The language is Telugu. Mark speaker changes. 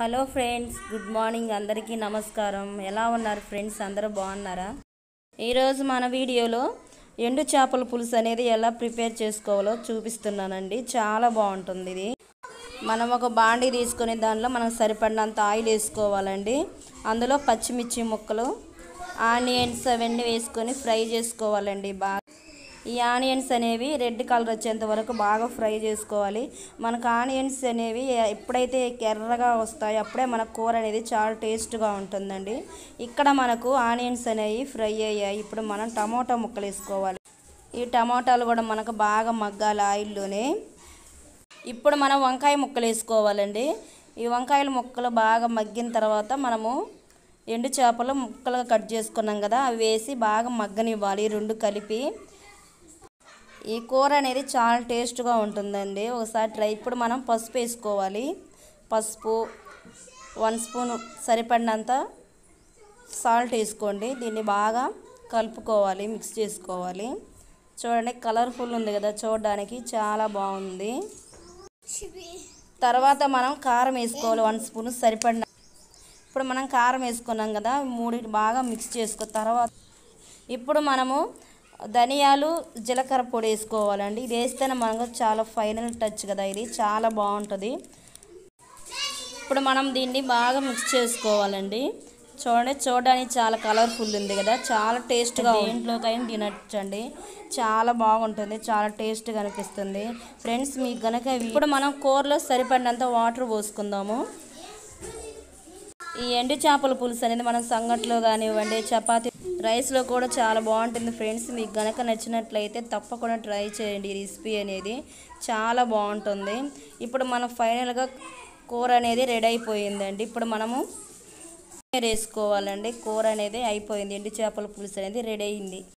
Speaker 1: హలో ఫ్రెండ్స్ గుడ్ మార్నింగ్ అందరికీ నమస్కారం ఎలా ఉన్నారు ఫ్రెండ్స్ అందరూ బాగున్నారా ఈరోజు మన వీడియోలో ఎండు చేపల పులుసు అనేది ఎలా ప్రిపేర్ చేసుకోవాలో చూపిస్తున్నానండి చాలా బాగుంటుంది ఇది మనం ఒక బాండీ తీసుకొని దానిలో మనం సరిపడినంత ఆయిల్ వేసుకోవాలండి అందులో పచ్చిమిర్చి ముక్కలు ఆనియన్స్ అవన్నీ వేసుకొని ఫ్రై చేసుకోవాలండి బాగా ఈ ఆనియన్స్ అనేవి రెడ్ కలర్ వచ్చేంత వరకు బాగా ఫ్రై చేసుకోవాలి మనకు ఆనియన్స్ అనేవి ఎప్పుడైతే ఎర్రగా వస్తాయో అప్పుడే మన కూర అనేది చాలా టేస్ట్గా ఉంటుందండి ఇక్కడ మనకు ఆనియన్స్ అనేవి ఫ్రై అయ్యాయి ఇప్పుడు మనం టమోటా ముక్కలు వేసుకోవాలి ఈ టమోటాలు కూడా మనకు బాగా మగ్గాలి ఆయిల్లోనే ఇప్పుడు మనం వంకాయ ముక్కలు వేసుకోవాలండి ఈ వంకాయల ముక్కలు బాగా మగ్గిన తర్వాత మనము ఎండు చేపలు ముక్కలుగా కట్ చేసుకున్నాం కదా అవి వేసి బాగా మగ్గనివ్వాలి రెండు కలిపి ఈ కూర అనేది చాలా టేస్ట్గా ఉంటుందండి ఒకసారి ట్రై ఇప్పుడు మనం పసుపు వేసుకోవాలి పసుపు వన్ స్పూన్ సరిపడినంత సాల్ట్ వేసుకోండి దీన్ని బాగా కలుపుకోవాలి మిక్స్ చేసుకోవాలి చూడండి కలర్ఫుల్ ఉంది కదా చూడడానికి చాలా బాగుంది తర్వాత మనం కారం వేసుకోవాలి వన్ స్పూన్ సరిపడిన ఇప్పుడు మనం కారం వేసుకున్నాం కదా మూడు బాగా మిక్స్ చేసుకో తర్వాత ఇప్పుడు మనము ధనియాలు జీలకర్ర పొడి వేసుకోవాలండి ఇది వేస్తేనే మనకు చాలా ఫైనల్ టచ్ కదా ఇది చాలా బాగుంటుంది ఇప్పుడు మనం దీన్ని బాగా మిక్స్ చేసుకోవాలండి చూడండి చూడడానికి చాలా కలర్ఫుల్ ఉంది కదా చాలా టేస్ట్గా దేంట్లోకైనా తినచ్చండి చాలా బాగుంటుంది చాలా టేస్ట్గా అనిపిస్తుంది ఫ్రెండ్స్ మీకు గనక ఇప్పుడు మనం కూరలో సరిపడినంత వాటర్ పోసుకుందాము ఈ ఎండు చేపల పులుసు అనేది మనం సంగట్లో కానివ్వండి చపాతీ రైస్లో కూడా చాలా బాగుంటుంది ఫ్రెండ్స్ మీకు గనక నచ్చినట్లయితే తప్పకుండా ట్రై చేయండి ఈ రెసిపీ అనేది చాలా బాగుంటుంది ఇప్పుడు మనం ఫైనల్గా కూర అనేది రెడీ అయిపోయిందండి ఇప్పుడు మనము వేసుకోవాలండి కూర అనేది అయిపోయింది ఎండు చేపల పులుసు అనేది రెడీ అయింది